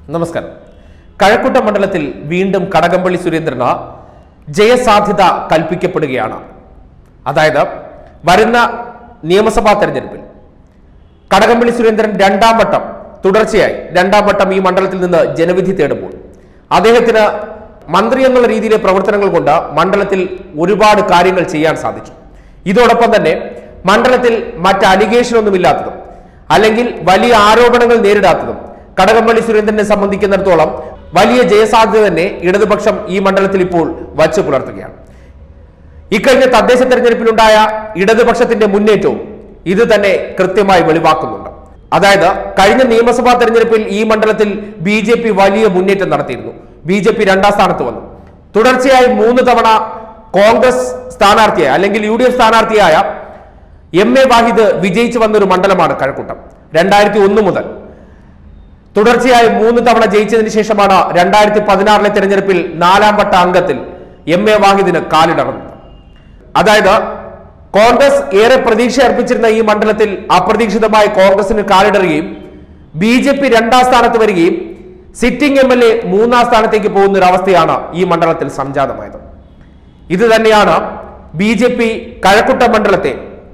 നമസ്കാരം കഴക്കൂട്ടം മണ്ഡലത്തിൽ വീണ്ടും കടകംപള്ളി സുരേന്ദ്രന് ജയസാധ്യത കൽപ്പിക്കപ്പെടുകയാണ് അതായത് വരുന്ന നിയമസഭാ തെരഞ്ഞെടുപ്പിൽ കടകംപള്ളി സുരേന്ദ്രൻ രണ്ടാം വട്ടം തുടർച്ചയായി രണ്ടാം വട്ടം ഈ മണ്ഡലത്തിൽ നിന്ന് ജനവിധി തേടുമ്പോൾ അദ്ദേഹത്തിന് മന്ത്രി എന്നുള്ള രീതിയിലെ പ്രവർത്തനങ്ങൾ കൊണ്ട് മണ്ഡലത്തിൽ ഒരുപാട് കാര്യങ്ങൾ ചെയ്യാൻ സാധിച്ചു ഇതോടൊപ്പം തന്നെ മണ്ഡലത്തിൽ മറ്റ് അലിഗേഷൻ ഒന്നുമില്ലാത്തതും അല്ലെങ്കിൽ വലിയ ആരോപണങ്ങൾ നേരിടാത്തതും കടകംപള്ളി സുരേന്ദ്രനെ സംബന്ധിക്കുന്നിടത്തോളം വലിയ ജയസാധ്യത തന്നെ ഇടതുപക്ഷം ഈ മണ്ഡലത്തിൽ ഇപ്പോൾ വച്ചു പുലർത്തുകയാണ് ഇക്കഴിഞ്ഞ തദ്ദേശ തെരഞ്ഞെടുപ്പിലുണ്ടായ ഇടതുപക്ഷത്തിന്റെ മുന്നേറ്റവും ഇത് തന്നെ കൃത്യമായി വെളിവാക്കുന്നുണ്ട് അതായത് കഴിഞ്ഞ നിയമസഭാ തെരഞ്ഞെടുപ്പിൽ ഈ മണ്ഡലത്തിൽ ബി ജെ പി വലിയ മുന്നേറ്റം നടത്തിയിരുന്നു ബി ജെ പി രണ്ടാം സ്ഥാനത്ത് വന്നു തുടർച്ചയായി മൂന്ന് തവണ കോൺഗ്രസ് സ്ഥാനാർത്ഥിയായ അല്ലെങ്കിൽ യു ഡി എഫ് സ്ഥാനാർത്ഥിയായ എം എ വാഹിദ് വിജയിച്ചു വന്നൊരു മണ്ഡലമാണ് കഴക്കൂട്ടം രണ്ടായിരത്തി ഒന്ന് മുതൽ തുടർച്ചയായി മൂന്ന് തവണ ജയിച്ചതിന് ശേഷമാണ് രണ്ടായിരത്തി പതിനാറിലെ തെരഞ്ഞെടുപ്പിൽ നാലാം വട്ട അംഗത്തിൽ എം എ വാഹിദിന് കാലിടറുന്നത് അതായത് കോൺഗ്രസ് ഏറെ പ്രതീക്ഷ അർപ്പിച്ചിരുന്ന ഈ മണ്ഡലത്തിൽ അപ്രതീക്ഷിതമായി കോൺഗ്രസിന് കാലിടറുകയും ബി ജെ പി രണ്ടാം സ്ഥാനത്ത് വരികയും സിറ്റിംഗ് എം എൽ എ മൂന്നാം സ്ഥാനത്തേക്ക് പോകുന്ന ഒരു അവസ്ഥയാണ് ഈ മണ്ഡലത്തിൽ സംജാതമായത് ഇത് തന്നെയാണ് ബി ജെ പി കഴക്കുട്ട മണ്ഡലത്തെ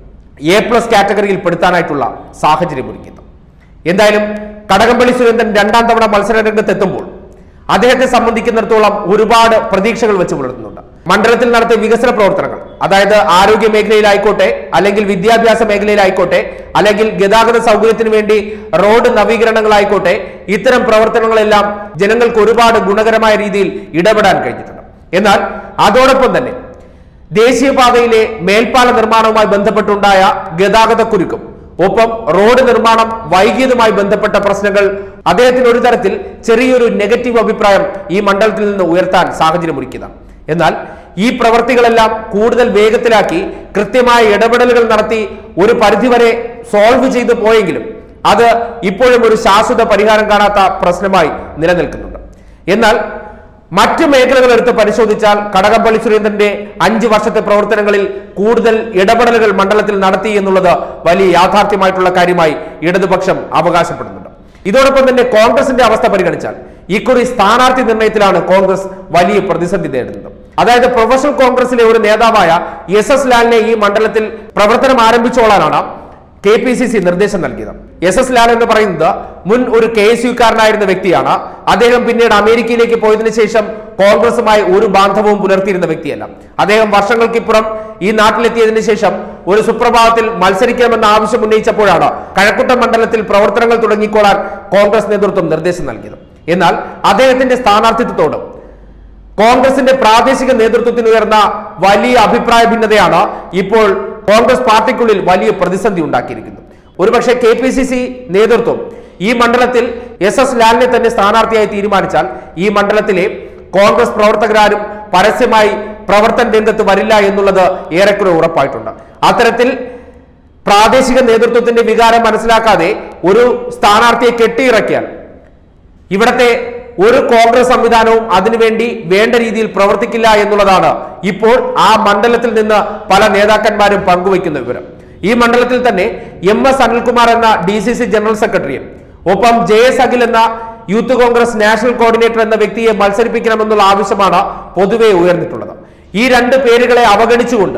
എ പ്ലസ് കാറ്റഗറിയിൽ പെടുത്താനായിട്ടുള്ള സാഹചര്യം ഒരുക്കിയത് എന്തായാലും കടകംപള്ളി സുരേന്ദ്രൻ രണ്ടാം തവണ മത്സര രംഗത്തെത്തുമ്പോൾ അദ്ദേഹത്തെ സംബന്ധിക്കുന്നിടത്തോളം ഒരുപാട് പ്രതീക്ഷകൾ വെച്ച് പുലർത്തുന്നുണ്ട് മണ്ഡലത്തിൽ നടത്തിയ വികസന പ്രവർത്തനങ്ങൾ അതായത് ആരോഗ്യ മേഖലയിലായിക്കോട്ടെ അല്ലെങ്കിൽ വിദ്യാഭ്യാസ മേഖലയിലായിക്കോട്ടെ അല്ലെങ്കിൽ ഗതാഗത സൗകര്യത്തിന് വേണ്ടി റോഡ് നവീകരണങ്ങളായിക്കോട്ടെ ഇത്തരം പ്രവർത്തനങ്ങളെല്ലാം ജനങ്ങൾക്ക് ഒരുപാട് ഗുണകരമായ രീതിയിൽ ഇടപെടാൻ കഴിഞ്ഞിട്ടുണ്ട് എന്നാൽ അതോടൊപ്പം തന്നെ ദേശീയപാതയിലെ മേൽപ്പാല നിർമ്മാണവുമായി ബന്ധപ്പെട്ടുണ്ടായ ഗതാഗത കുരുക്കും ഒപ്പം റോഡ് നിർമ്മാണം വൈകിയതുമായി ബന്ധപ്പെട്ട പ്രശ്നങ്ങൾ അദ്ദേഹത്തിന് ഒരു തരത്തിൽ ചെറിയൊരു നെഗറ്റീവ് അഭിപ്രായം ഈ മണ്ഡലത്തിൽ നിന്ന് ഉയർത്താൻ സാഹചര്യമൊരുക്കിയതാണ് എന്നാൽ ഈ പ്രവർത്തികളെല്ലാം കൂടുതൽ വേഗത്തിലാക്കി കൃത്യമായ ഇടപെടലുകൾ നടത്തി ഒരു പരിധിവരെ സോൾവ് ചെയ്തു പോയെങ്കിലും അത് ഇപ്പോഴും ഒരു ശാശ്വത പരിഹാരം കാണാത്ത പ്രശ്നമായി നിലനിൽക്കുന്നുണ്ട് എന്നാൽ മറ്റു മേഖലകൾ എടുത്ത് പരിശോധിച്ചാൽ കടകംപള്ളി സുരേന്ദ്രന്റെ അഞ്ചു വർഷത്തെ പ്രവർത്തനങ്ങളിൽ കൂടുതൽ ഇടപെടലുകൾ മണ്ഡലത്തിൽ നടത്തി എന്നുള്ളത് വലിയ യാഥാർത്ഥ്യമായിട്ടുള്ള കാര്യമായി ഇടതുപക്ഷം അവകാശപ്പെടുന്നുണ്ട് ഇതോടൊപ്പം തന്നെ കോൺഗ്രസിന്റെ അവസ്ഥ പരിഗണിച്ചാൽ ഇക്കുറി സ്ഥാനാർത്ഥി നിർണയത്തിലാണ് കോൺഗ്രസ് വലിയ പ്രതിസന്ധി നേരിടുന്നത് അതായത് പ്രൊഫഷണൽ കോൺഗ്രസിലെ ഒരു നേതാവായ എസ് എസ് ലാലിനെ ഈ മണ്ഡലത്തിൽ പ്രവർത്തനം ആരംഭിച്ചോളാനാണ് കെ പി സി സി നിർദ്ദേശം നൽകിയത് എസ് എസ് ലാൽ എന്ന് പറയുന്നത് മുൻ ഒരു കെ എസ് യുക്കാരനായിരുന്ന വ്യക്തിയാണ് അദ്ദേഹം പിന്നീട് അമേരിക്കയിലേക്ക് പോയതിനു ശേഷം കോൺഗ്രസുമായി ഒരു ബാന്ധവവും പുലർത്തിയിരുന്ന വ്യക്തിയല്ല അദ്ദേഹം വർഷങ്ങൾക്കിപ്പുറം ഈ നാട്ടിലെത്തിയതിനു ശേഷം ഒരു സുപ്രഭാതത്തിൽ മത്സരിക്കണമെന്ന ആവശ്യം ഉന്നയിച്ചപ്പോഴാണ് കഴക്കൂട്ടം മണ്ഡലത്തിൽ പ്രവർത്തനങ്ങൾ തുടങ്ങിക്കോളാൻ കോൺഗ്രസ് നേതൃത്വം നിർദ്ദേശം നൽകിയത് എന്നാൽ അദ്ദേഹത്തിന്റെ സ്ഥാനാർത്ഥിത്വത്തോട് കോൺഗ്രസിന്റെ പ്രാദേശിക നേതൃത്വത്തിന് ഉയർന്ന വലിയ അഭിപ്രായ ഭിന്നതയാണ് ഇപ്പോൾ കോൺഗ്രസ് പാർട്ടിക്കുള്ളിൽ വലിയ പ്രതിസന്ധി ഉണ്ടാക്കിയിരിക്കുന്നത് ഒരുപക്ഷെ കെ പി സി സി നേതൃത്വം ഈ മണ്ഡലത്തിൽ എസ് എസ് ലാലിനെ തന്നെ സ്ഥാനാർത്ഥിയായി തീരുമാനിച്ചാൽ ഈ മണ്ഡലത്തിലെ കോൺഗ്രസ് പ്രവർത്തകരാരും പരസ്യമായി പ്രവർത്തന രംഗത്ത് വരില്ല എന്നുള്ളത് ഏറെക്കുറെ ഉറപ്പായിട്ടുണ്ട് അത്തരത്തിൽ പ്രാദേശിക നേതൃത്വത്തിന്റെ വികാരം മനസ്സിലാക്കാതെ ഒരു സ്ഥാനാർത്ഥിയെ കെട്ടിയിറക്കിയാൽ ഇവിടത്തെ ഒരു കോൺഗ്രസ് സംവിധാനവും അതിനുവേണ്ടി വേണ്ട രീതിയിൽ പ്രവർത്തിക്കില്ല എന്നുള്ളതാണ് ഇപ്പോൾ ആ മണ്ഡലത്തിൽ നിന്ന് പല നേതാക്കന്മാരും പങ്കുവയ്ക്കുന്ന വിവരം ഈ മണ്ഡലത്തിൽ തന്നെ എം എസ് അനിൽകുമാർ എന്ന ഡി സി സി ജനറൽ സെക്രട്ടറിയും ഒപ്പം ജെ എസ് അഖിൽ എന്ന യൂത്ത് കോൺഗ്രസ് നാഷണൽ കോർഡിനേറ്റർ എന്ന വ്യക്തിയെ മത്സരിപ്പിക്കണമെന്നുള്ള ആവശ്യമാണ് പൊതുവെ ഉയർന്നിട്ടുള്ളത് ഈ രണ്ട് പേരുകളെ അവഗണിച്ചുകൊണ്ട്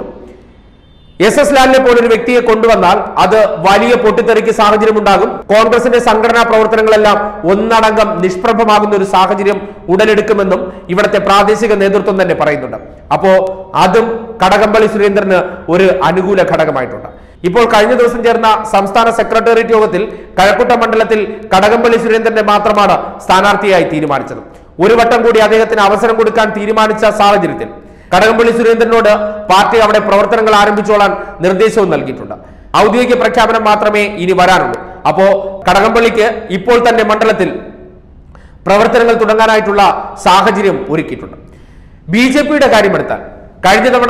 എസ് എസ് ലാലിനെ പോലൊരു വ്യക്തിയെ കൊണ്ടുവന്നാൽ അത് വലിയ പൊട്ടിത്തെറിക്ക് സാഹചര്യമുണ്ടാകും കോൺഗ്രസിന്റെ സംഘടനാ പ്രവർത്തനങ്ങളെല്ലാം ഒന്നടങ്കം നിഷ്പ്രഭമാകുന്ന ഒരു സാഹചര്യം ഉടലെടുക്കുമെന്നും ഇവിടുത്തെ പ്രാദേശിക നേതൃത്വം തന്നെ പറയുന്നുണ്ട് അപ്പോ അതും കടകംപള്ളി സുരേന്ദ്രന് ഒരു അനുകൂല ഘടകമായിട്ടുണ്ട് ഇപ്പോൾ കഴിഞ്ഞ ദിവസം ചേർന്ന സംസ്ഥാന സെക്രട്ടേറിയറ്റ് യോഗത്തിൽ കഴക്കൂട്ട മണ്ഡലത്തിൽ കടകംപള്ളി സുരേന്ദ്രനെ മാത്രമാണ് സ്ഥാനാർത്ഥിയായി തീരുമാനിച്ചത് ഒരു വട്ടം കൂടി അദ്ദേഹത്തിന് അവസരം കൊടുക്കാൻ തീരുമാനിച്ച സാഹചര്യത്തിൽ കടകംപള്ളി സുരേന്ദ്രനോട് പാർട്ടി അവിടെ പ്രവർത്തനങ്ങൾ ആരംഭിച്ചോളാൻ നിർദ്ദേശവും നൽകിയിട്ടുണ്ട് ഔദ്യോഗിക പ്രഖ്യാപനം മാത്രമേ ഇനി വരാനുള്ളൂ അപ്പോ കടകംപള്ളിക്ക് ഇപ്പോൾ തന്നെ മണ്ഡലത്തിൽ പ്രവർത്തനങ്ങൾ തുടങ്ങാനായിട്ടുള്ള സാഹചര്യം ഒരുക്കിയിട്ടുണ്ട് ബി ജെ പിയുടെ കാര്യമെടുത്താൽ കഴിഞ്ഞ തവണ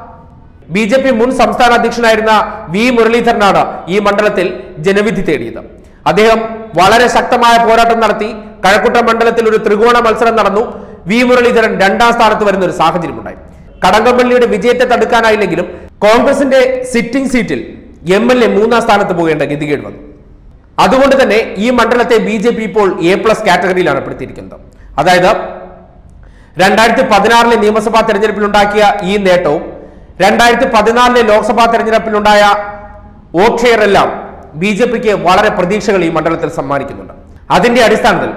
ബി ജെ പി മുൻ സംസ്ഥാന അധ്യക്ഷനായിരുന്ന വി മുരളീധരനാണ് ഈ മണ്ഡലത്തിൽ ജനവിധി തേടിയത് അദ്ദേഹം വളരെ ശക്തമായ പോരാട്ടം നടത്തി കഴക്കൂട്ടം മണ്ഡലത്തിൽ ഒരു ത്രികോണ മത്സരം നടന്നു വി മുരളീധരൻ രണ്ടാം സ്ഥാനത്ത് വരുന്ന ഒരു സാഹചര്യമുണ്ടായി കടകംപള്ളിയുടെ വിജയത്തെ തടുക്കാനായില്ലെങ്കിലും കോൺഗ്രസിന്റെ സിറ്റിംഗ് സീറ്റിൽ എം എൽ എ മൂന്നാം സ്ഥാനത്ത് പോകേണ്ട ഗതികേട് വന്നു അതുകൊണ്ട് തന്നെ ഈ മണ്ഡലത്തെ ബി ജെ പി ഇപ്പോൾ എ പ്ലസ് കാറ്റഗറിയിലാണ് പെടുത്തിയിരിക്കുന്നത് അതായത് രണ്ടായിരത്തി പതിനാറിലെ നിയമസഭാ തെരഞ്ഞെടുപ്പിലുണ്ടാക്കിയ ഈ നേട്ടവും രണ്ടായിരത്തി പതിനാലിലെ ലോക്സഭാ തെരഞ്ഞെടുപ്പിലുണ്ടായ വോട്ട് ഷെയർ എല്ലാം ബി ജെ പിക്ക് വളരെ പ്രതീക്ഷകൾ ഈ മണ്ഡലത്തിൽ സമ്മാനിക്കുന്നുണ്ട് അതിന്റെ അടിസ്ഥാനത്തിൽ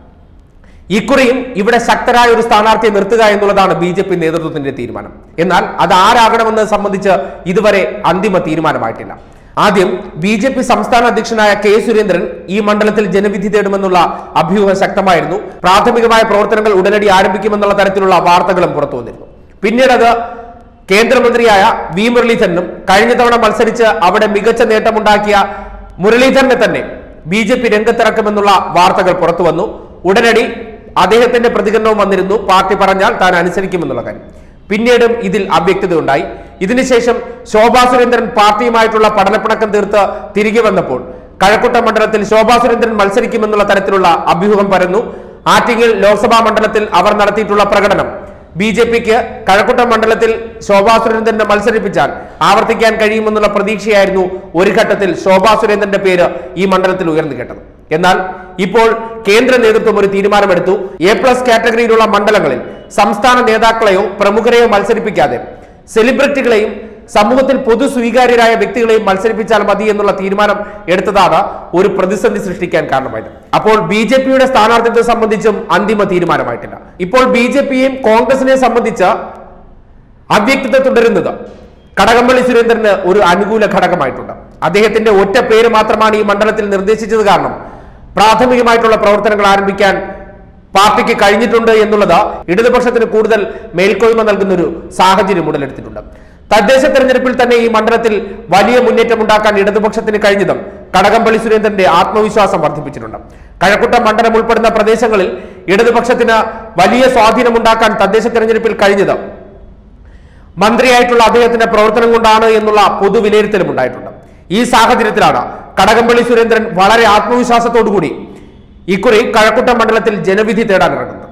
ഇക്കുറിയും ഇവിടെ ശക്തരായ ഒരു സ്ഥാനാർത്ഥിയെ നിർത്തുക എന്നുള്ളതാണ് ബി ജെ പി നേതൃത്വത്തിന്റെ തീരുമാനം എന്നാൽ അത് ആരാകണമെന്നത് സംബന്ധിച്ച് ഇതുവരെ അന്തിമ തീരുമാനമായിട്ടില്ല ആദ്യം ബി ജെ പി സംസ്ഥാന അധ്യക്ഷനായ കെ സുരേന്ദ്രൻ ഈ മണ്ഡലത്തിൽ ജനവിധി തേടുമെന്നുള്ള അഭ്യൂഹം ശക്തമായിരുന്നു പ്രാഥമികമായ പ്രവർത്തനങ്ങൾ ഉടനടി ആരംഭിക്കുമെന്നുള്ള തരത്തിലുള്ള വാർത്തകളും പുറത്തു വന്നിരുന്നു പിന്നീട് അത് കേന്ദ്രമന്ത്രിയായ വി മുരളീധരനും കഴിഞ്ഞ തവണ മത്സരിച്ച് അവിടെ മികച്ച നേട്ടമുണ്ടാക്കിയ മുരളീധരനെ തന്നെ ബി ജെ പി രംഗത്തിറക്കുമെന്നുള്ള വാർത്തകൾ പുറത്തു വന്നു ഉടനടി അദ്ദേഹത്തിന്റെ പ്രതികരണവും വന്നിരുന്നു പാർട്ടി പറഞ്ഞാൽ താൻ അനുസരിക്കുമെന്നുള്ള കാര്യം പിന്നീടും ഇതിൽ അവ്യക്തത ഉണ്ടായി ഇതിനുശേഷം ശോഭാ സുരേന്ദ്രൻ പാർട്ടിയുമായിട്ടുള്ള പഠനപ്പിണക്കം തീർത്ത് തിരികെ വന്നപ്പോൾ കഴക്കൂട്ടം മണ്ഡലത്തിൽ ശോഭാ സുരേന്ദ്രൻ മത്സരിക്കുമെന്നുള്ള തരത്തിലുള്ള അഭ്യൂഹം പരന്നു ആറ്റിങ്ങൽ ലോക്സഭാ മണ്ഡലത്തിൽ അവർ നടത്തിയിട്ടുള്ള പ്രകടനം ബി ജെ പിക്ക് കഴക്കൂട്ടം മണ്ഡലത്തിൽ ശോഭാ സുരേന്ദ്രനെ മത്സരിപ്പിച്ചാൽ ആവർത്തിക്കാൻ കഴിയുമെന്നുള്ള പ്രതീക്ഷയായിരുന്നു ഒരു ഘട്ടത്തിൽ ശോഭാ സുരേന്ദ്രന്റെ പേര് ഈ മണ്ഡലത്തിൽ ഉയർന്നു കേട്ടത് എന്നാൽ ഇപ്പോൾ കേന്ദ്ര നേതൃത്വം ഒരു തീരുമാനമെടുത്തു എ പ്ലസ് കാറ്റഗറിയിലുള്ള മണ്ഡലങ്ങളിൽ സംസ്ഥാന നേതാക്കളെയോ പ്രമുഖരെയോ മത്സരിപ്പിക്കാതെ സെലിബ്രിറ്റികളെയും സമൂഹത്തിൽ പൊതു സ്വീകാര്യരായ വ്യക്തികളെയും മത്സരിപ്പിച്ചാൽ മതി എന്നുള്ള തീരുമാനം എടുത്തതാണ് ഒരു പ്രതിസന്ധി സൃഷ്ടിക്കാൻ കാരണമായത് അപ്പോൾ ബി ജെ പിയുടെ സ്ഥാനാർത്ഥിത്വത്തെ സംബന്ധിച്ചും അന്തിമ തീരുമാനമായിട്ടില്ല ഇപ്പോൾ ബി ജെ പിയെയും കോൺഗ്രസിനെ സംബന്ധിച്ച് അവ്യക്തത തുടരുന്നത് കടകംപള്ളി സുരേന്ദ്രന് ഒരു അനുകൂല ഘടകമായിട്ടുണ്ട് അദ്ദേഹത്തിന്റെ ഒറ്റ പേര് മാത്രമാണ് ഈ മണ്ഡലത്തിൽ നിർദ്ദേശിച്ചത് കാരണം പ്രാഥമികമായിട്ടുള്ള പ്രവർത്തനങ്ങൾ ആരംഭിക്കാൻ പാർട്ടിക്ക് കഴിഞ്ഞിട്ടുണ്ട് എന്നുള്ളത് ഇടതുപക്ഷത്തിന് കൂടുതൽ മേൽക്കോയ്മ നൽകുന്ന ഒരു സാഹചര്യം ഉടലെടുത്തിട്ടുണ്ട് തദ്ദേശ തെരഞ്ഞെടുപ്പിൽ തന്നെ ഈ മണ്ഡലത്തിൽ വലിയ മുന്നേറ്റം ഉണ്ടാക്കാൻ ഇടതുപക്ഷത്തിന് കഴിഞ്ഞതും കടകംപള്ളി സുരേന്ദ്രന്റെ ആത്മവിശ്വാസം വർദ്ധിപ്പിച്ചിട്ടുണ്ട് കഴക്കൂട്ടം മണ്ഡലം ഉൾപ്പെടുന്ന പ്രദേശങ്ങളിൽ ഇടതുപക്ഷത്തിന് വലിയ സ്വാധീനമുണ്ടാക്കാൻ തദ്ദേശ തെരഞ്ഞെടുപ്പിൽ കഴിഞ്ഞത് മന്ത്രിയായിട്ടുള്ള അദ്ദേഹത്തിന്റെ പ്രവർത്തനം കൊണ്ടാണ് എന്നുള്ള പൊതു വിലയിരുത്തലും ഉണ്ടായിട്ടുണ്ട് ഈ സാഹചര്യത്തിലാണ് കടകംപള്ളി സുരേന്ദ്രൻ വളരെ ആത്മവിശ്വാസത്തോടുകൂടി ഇക്കുറി കഴക്കൂട്ടം മണ്ഡലത്തിൽ ജനവിധി തേടാൻ ഇറങ്ങുന്നത്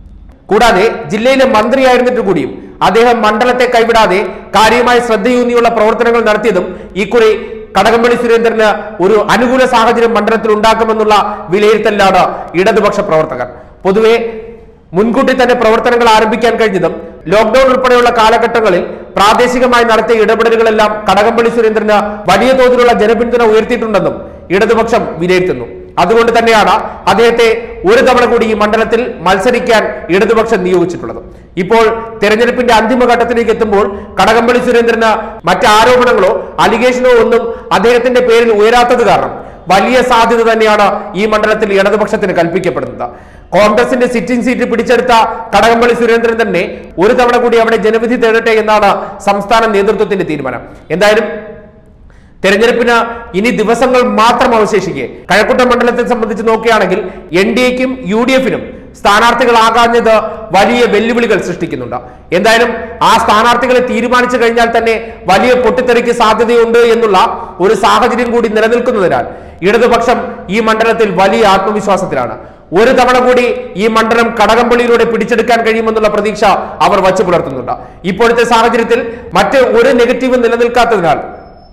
കൂടാതെ ജില്ലയിലെ മന്ത്രിയായിരുന്നിട്ട് കൂടിയും അദ്ദേഹം മണ്ഡലത്തെ കൈവിടാതെ കാര്യമായി ശ്രദ്ധയൂന്നിയുള്ള പ്രവർത്തനങ്ങൾ നടത്തിയതും ഇക്കുറി കടകംപള്ളി സുരേന്ദ്രന് ഒരു അനുകൂല സാഹചര്യം മണ്ഡലത്തിൽ ഉണ്ടാക്കുമെന്നുള്ള വിലയിരുത്തലിലാണ് ഇടതുപക്ഷ പ്രവർത്തകർ പൊതുവെ മുൻകൂട്ടി തന്നെ പ്രവർത്തനങ്ങൾ ആരംഭിക്കാൻ കഴിഞ്ഞതും ലോക്ഡൌൺ ഉൾപ്പെടെയുള്ള കാലഘട്ടങ്ങളിൽ പ്രാദേശികമായി നടത്തിയ ഇടപെടലുകളെല്ലാം കടകംപള്ളി സുരേന്ദ്രന് വലിയ തോതിലുള്ള ജനപിന്തുണ ഉയർത്തിയിട്ടുണ്ടെന്നും ഇടതുപക്ഷം വിലയിരുത്തുന്നു അതുകൊണ്ട് തന്നെയാണ് അദ്ദേഹത്തെ ഒരു തവണ കൂടി ഈ മണ്ഡലത്തിൽ മത്സരിക്കാൻ ഇടതുപക്ഷം നിയോഗിച്ചിട്ടുള്ളത് ഇപ്പോൾ തെരഞ്ഞെടുപ്പിന്റെ അന്തിമഘട്ടത്തിലേക്ക് എത്തുമ്പോൾ കടകംപള്ളി സുരേന്ദ്രന് മറ്റ് ആരോപണങ്ങളോ അലിഗേഷനോ ഒന്നും അദ്ദേഹത്തിന്റെ പേരിൽ ഉയരാത്തത് കാരണം വലിയ സാധ്യത തന്നെയാണ് ഈ മണ്ഡലത്തിൽ ഇടതുപക്ഷത്തിന് കൽപ്പിക്കപ്പെടുന്നത് കോൺഗ്രസിന്റെ സിറ്റിംഗ് സീറ്റ് പിടിച്ചെടുത്ത കടകംപള്ളി സുരേന്ദ്രൻ തന്നെ ഒരു തവണ കൂടി അവിടെ ജനവിധി തേടട്ടെ എന്നാണ് സംസ്ഥാന നേതൃത്വത്തിന്റെ തീരുമാനം എന്തായാലും തെരഞ്ഞെടുപ്പിന് ഇനി ദിവസങ്ങൾ മാത്രം അവശേഷിക്കെ കഴക്കൂട്ടം മണ്ഡലത്തെ സംബന്ധിച്ച് നോക്കുകയാണെങ്കിൽ എൻ ഡി എക്കും യു ഡി എഫിനും സ്ഥാനാർത്ഥികളാകാഞ്ഞത് വലിയ വെല്ലുവിളികൾ സൃഷ്ടിക്കുന്നുണ്ട് എന്തായാലും ആ സ്ഥാനാർത്ഥികളെ തീരുമാനിച്ചു കഴിഞ്ഞാൽ തന്നെ വലിയ പൊട്ടിത്തെറിക്ക് സാധ്യതയുണ്ട് എന്നുള്ള ഒരു സാഹചര്യം കൂടി നിലനിൽക്കുന്നതിനാൽ ഇടതുപക്ഷം ഈ മണ്ഡലത്തിൽ വലിയ ആത്മവിശ്വാസത്തിലാണ് ഒരു തവണ കൂടി ഈ മണ്ഡലം കടകംപള്ളിയിലൂടെ പിടിച്ചെടുക്കാൻ കഴിയുമെന്നുള്ള പ്രതീക്ഷ അവർ വച്ചു പുലർത്തുന്നുണ്ട് ഇപ്പോഴത്തെ സാഹചര്യത്തിൽ മറ്റ് ഒരു നെഗറ്റീവും നിലനിൽക്കാത്തതിനാൽ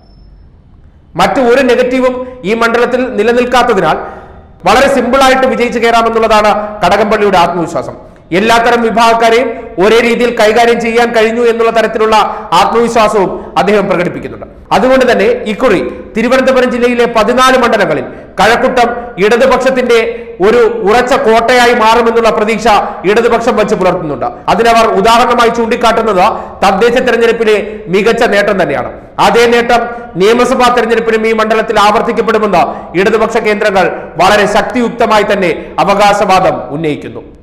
മറ്റു ഒരു നെഗറ്റീവും ഈ മണ്ഡലത്തിൽ നിലനിൽക്കാത്തതിനാൽ വളരെ സിമ്പിളായിട്ട് വിജയിച്ചു കയറാമെന്നുള്ളതാണ് കടകംപള്ളിയുടെ ആത്മവിശ്വാസം എല്ലാത്തരം വിഭാഗക്കാരെയും ഒരേ രീതിയിൽ കൈകാര്യം ചെയ്യാൻ കഴിഞ്ഞു എന്നുള്ള തരത്തിലുള്ള ആത്മവിശ്വാസവും അദ്ദേഹം പ്രകടിപ്പിക്കുന്നുണ്ട് അതുകൊണ്ട് തന്നെ ഇക്കുറി തിരുവനന്തപുരം ജില്ലയിലെ പതിനാല് മണ്ഡലങ്ങളിൽ കഴക്കൂട്ടം ഇടതുപക്ഷത്തിന്റെ ഒരു ഉറച്ച കോട്ടയായി മാറുമെന്നുള്ള പ്രതീക്ഷ ഇടതുപക്ഷം വച്ച് പുലർത്തുന്നുണ്ട് അതിനവർ ഉദാഹരണമായി ചൂണ്ടിക്കാട്ടുന്നത് തദ്ദേശ തെരഞ്ഞെടുപ്പിലെ മികച്ച നേട്ടം തന്നെയാണ് അതേ നേട്ടം നിയമസഭാ തെരഞ്ഞെടുപ്പിനും ഈ മണ്ഡലത്തിൽ ആവർത്തിക്കപ്പെടുമെന്ന് ഇടതുപക്ഷ കേന്ദ്രങ്ങൾ വളരെ ശക്തിയുക്തമായി തന്നെ അവകാശവാദം ഉന്നയിക്കുന്നു